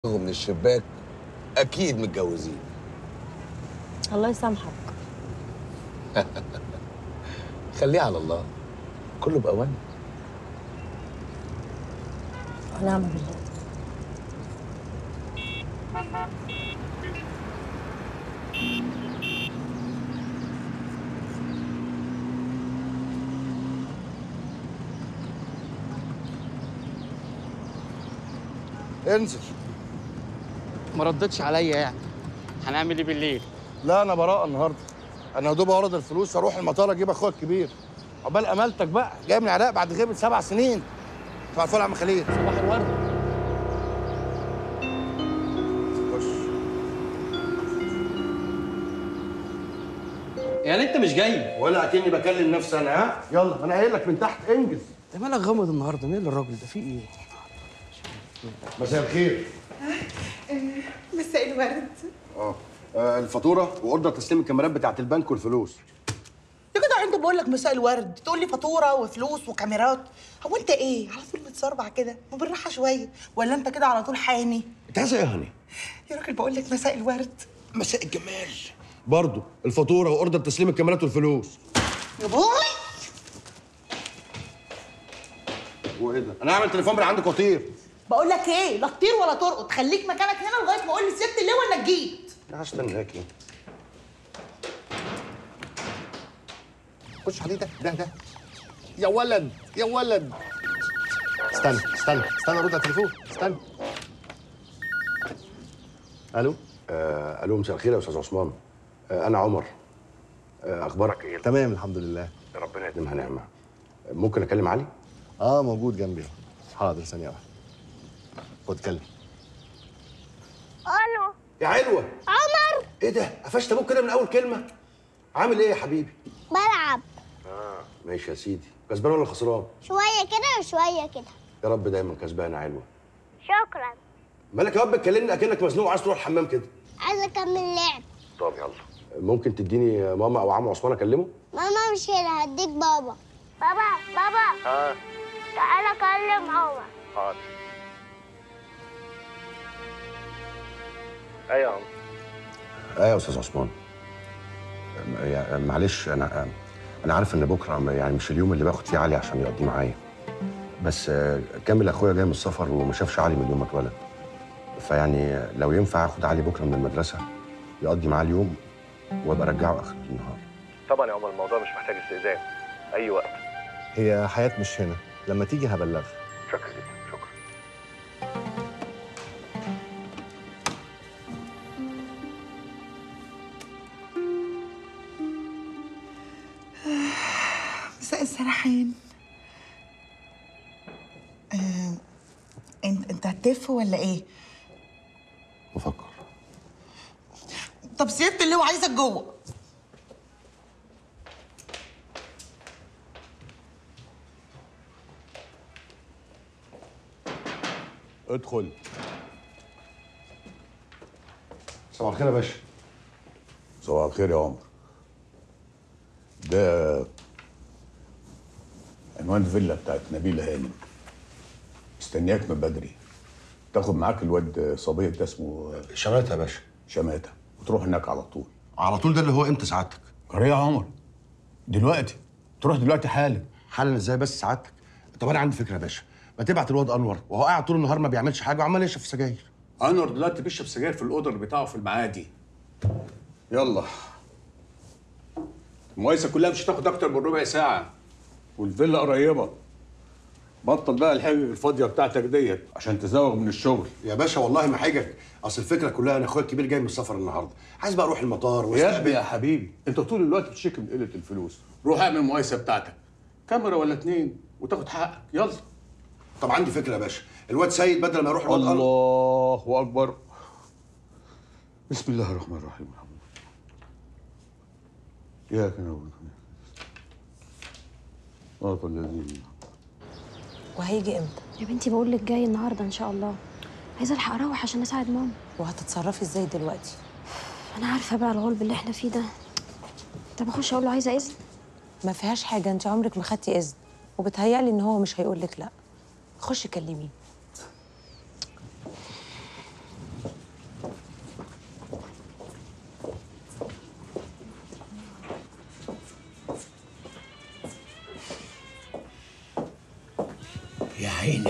من الشباك اكيد متجوزين الله يسامحك خليه على الله كله باوان ونعم بالله انزل ما ردتش عليا يعني هنعمل ايه بالليل لا انا براءه النهارده انا يا دوب اورد الفلوس اروح المطار اجيب اخويا الكبير عقبال امالتك بقى جاي من العراق بعد غيبه سبع سنين صباح الفل يا عم خليل صباح الورد خش يعني انت مش جاي ولا اكني بكلم نفسي انا ها يلا انا قايل لك من تحت انجز انت مالك غامض النهارده مين الراجل ده في ايه مساء الخير مساء الورد اه آه، الفاتوره واوردر تسليم الكاميرات بتاعت البنك والفلوس يا جدع انت بقول لك مساء الورد تقول لي فاتوره وفلوس وكاميرات هو انت ايه على طول متصربع كده ما بالراحه شويه ولا انت كده على طول حامي انت عايز ايه يا هاني يا راجل بقول لك مساء الورد مساء الجمال برضه الفاتوره واوردر تسليم الكاميرات والفلوس يا بوي هو ايه ده انا هعمل تليفون من عندك وطير بقول لك ايه لا تطير ولا ترقد خليك مكانك هنا لغايه ما اقول لسياده اللواء انك جيت لا هستناكي خش عليه ده ده ده يا ولد يا ولد استنى استنى استنى ارد على التليفون استنى الو آه الو مساء الخير يا استاذ عثمان آه انا عمر آه اخبارك ايه تمام الحمد لله ربنا يديمها نعمه ممكن اكلم علي اه موجود جنبي حاضر ثانية واحدة خد كلم الو يا علوه عمر ايه ده قفشت ابوك كده من اول كلمه عامل ايه يا حبيبي بلعب اه ماشي يا سيدي كسبان ولا خسران شوية كده وشوية كده يا رب دايما كسبان يا علوه شكرا مالك يا رب تكلمني اكنك مزنوق عايز تروح الحمام كده عايزة أكمل لعب طب يلا ممكن تديني ماما او عم عثمان اكلمه ماما مش هنا هديك بابا بابا بابا اه تعالى كلم عمر ايوه يا استاذ عثمان م- يا- معلش انا انا عارف ان بكره يعني مش اليوم اللي باخد فيه علي عشان يقضيه معايا بس آه، كامل اخويا جاي من السفر وما شافش علي من يوم ما اتولد فيعني لو ينفع اخد علي بكره من المدرسه يقضي معاه اليوم وابقى ارجعه اخر النهار طبعا يا عمر الموضوع مش محتاج استئذان اي وقت هي حياة مش هنا لما تيجي هبلغها شكرا جدا شكرا مساء السرحان آه، انت انت هتف ولا ايه بفكر طب سياده اللواء عايزك جوه ادخل صباح الخير يا باشا صباح الخير يا عمر ده عنوان الفيلا بتاعت نبيلة هانم مستنياك من بدري تاخد معاك الواد صبيه ده اسمه شماتة يا باشا شماتة وتروح هناك على طول على طول ده اللي هو امتى سعادتك قريه يا عمر دلوقتي تروح دلوقتي حالا حالا ازاي بس سعادتك طب انا عندي فكره يا باشا ما تبعت الواد انور وهو قاعد طول النهار ما بيعملش حاجه وعمال يشرب سجاير انور دلوقتي بيشرب سجاير في الاوضه بتاعه في المعادي يلا المقايسه كلها مش هتاخد اكتر من ربع ساعه والفيلا قريبه بطل بقى الحاجه الفاضيه بتاعتك ديت عشان تزوغ من الشغل يا باشا والله ما حاجك اصل الفكره كلها انا اخويا الكبير جاي من السفر النهارده عايز بقى اروح المطار يا واستقبل ابني يا حبيبي انت طول الوقت بتشتكي من قله الفلوس روح اعمل المقايسه بتاعتك كاميرا ولا اتنين وتاخد حقك يلا طب عندي فكره يا باشا الواد سيد بدل ما يروح الواد انور الله اكبر بسم الله الرحمن الرحيم الحمد لله اياك نعبد صراط الذين وهيجي امتى يا بنتي بقول لك جاي النهارده ان شاء الله عايزه الحق اروح عشان اساعد ماما وهتتصرفي ازاي دلوقتي انا عارفه بقى الغلب اللي احنا فيه ده طب اخش اقول له عايزه اذن ما فيهاش حاجه انت عمرك ما خدتي اذن وبتهيألي ان هو مش هيقول لك لا خشي كلميه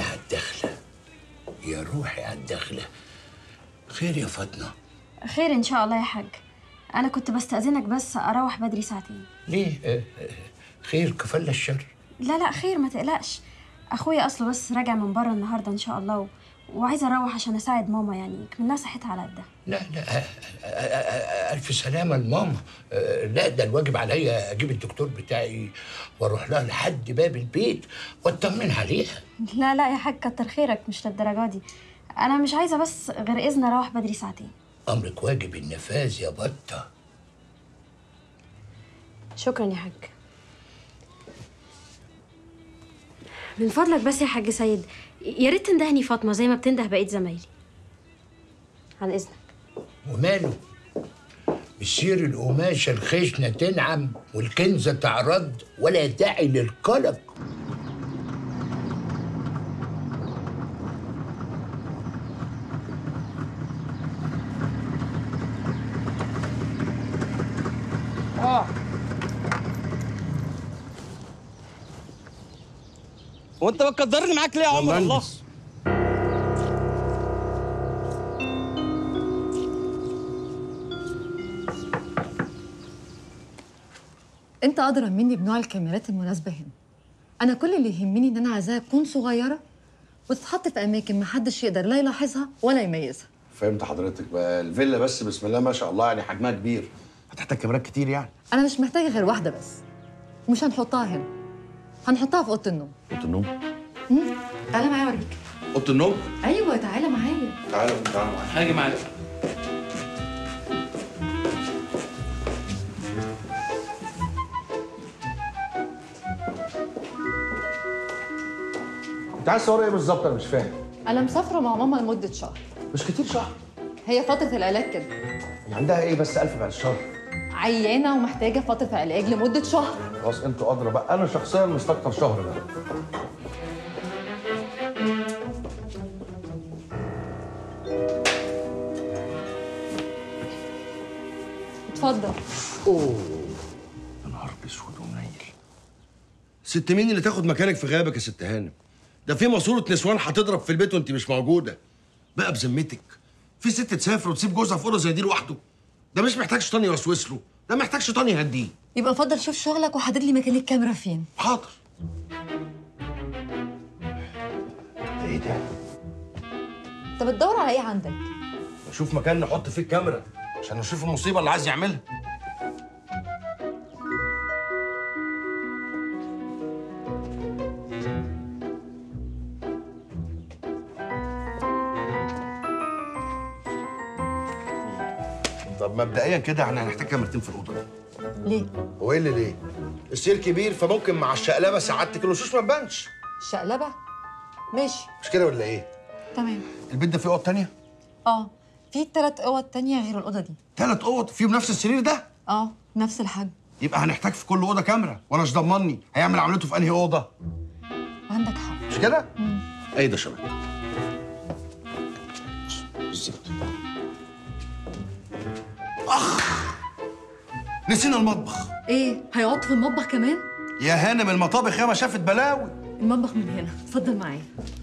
يا عالدخلة يا روحي عالدخلة خير يا فاطمة خير ان شاء الله يا حاج انا كنت بستأذنك بس اروح بدري ساعتين ليه آه، آه، خير كفل الشر لا لا خير ما تقلقش اخويا اصله بس راجع من بره النهارده ان شاء الله و... وعايزه اروح عشان اساعد ماما يعني كملها صحتها على قدها لا لا آه، آه، آه، ألف سلامة لماما آه، لا ده الواجب عليا أجيب الدكتور بتاعي وأروح لها لحد باب البيت وأطمن عليها لا لا يا حاج كتر خيرك مش للدرجه دي انا مش عايزه بس غير اذن اروح بدري ساعتين أمرك واجب النفاذ يا بطة شكرا يا حاج من فضلك بس يا حاج سيد يا ريت تندهني فاطمه زي ما بتنده بقيه زمايلي عن اذنك وماله مسير القماشة الخشنة تنعم والكنزة تعرض ولا داعي للقلق اه هو انت بتقدرني معاك ليه يا عمر الله انت ادرى مني بنوع الكاميرات المناسبه هنا انا كل اللي يهمني ان انا عايزاها تكون صغيره وتتحط في اماكن محدش يقدر لا يلاحظها ولا يميزها فهمت حضرتك بقى الفيلا بس بسم الله ما شاء الله يعني حجمها كبير هتحتاج كاميرات كتير يعني انا مش محتاجه غير واحده بس ومش هنحطها هنا هنحطها في اوضه النوم اوضه النوم مم. تعالى معايا اوريك اوضه النوم ايوه تعالى معايا تعالى تعالى معايا هاجي معاك انت عايز تصور ايه بالظبط انا مش فاهم انا مسافره مع ماما لمده شهر مش كتير شهر هي فتره العلاج كده هي عندها ايه بس ألف بعد الشهر عيانه ومحتاجه فتره علاج لمده شهر خلاص انتوا ادرى بقى انا شخصيا مستكتر شهر ده اتفضل اوه يا نهار اسود ومنيل ست مين اللي تاخد مكانك في غيابك يا ست هانم ده في ماسوره نسوان هتضرب في البيت وانت مش موجوده بقى بذمتك في ست تسافر وتسيب جوزها في اوضه زي دي لوحده ده مش محتاج شيطان يوسوس له ده محتاج شيطان يهديه يبقى اتفضل شوف شغلك وحدد لي مكان الكاميرا فين حاضر ايه ده انت بتدور على ايه عندك شوف مكان نحط فيه الكاميرا عشان نشوف المصيبه اللي عايز يعملها طب مبدئيا كده احنا هنحتاج كاميرتين في الاوضه دي ليه هو ايه اللي ليه؟ السير كبير فممكن مع الشقلبه سعادتك الوشوش ما تبانش شقلبه ماشي مش كده ولا ايه؟ تمام البيت ده فيه اوض تانية؟ اه في ثلاث اوض تانية غير الاوضه دي ثلاث اوض فيهم نفس السرير ده؟ اه نفس الحجم يبقى هنحتاج في كل اوضه كاميرا وانا مش ضمني هيعمل عملته في انهي اوضه عندك حق مش كده؟ ايه ده شباب بالظبط اخ نسينا المطبخ ايه هيقعد في المطبخ كمان يا هانم المطابخ ياما شافت بلاوي المطبخ من هنا اتفضل معايا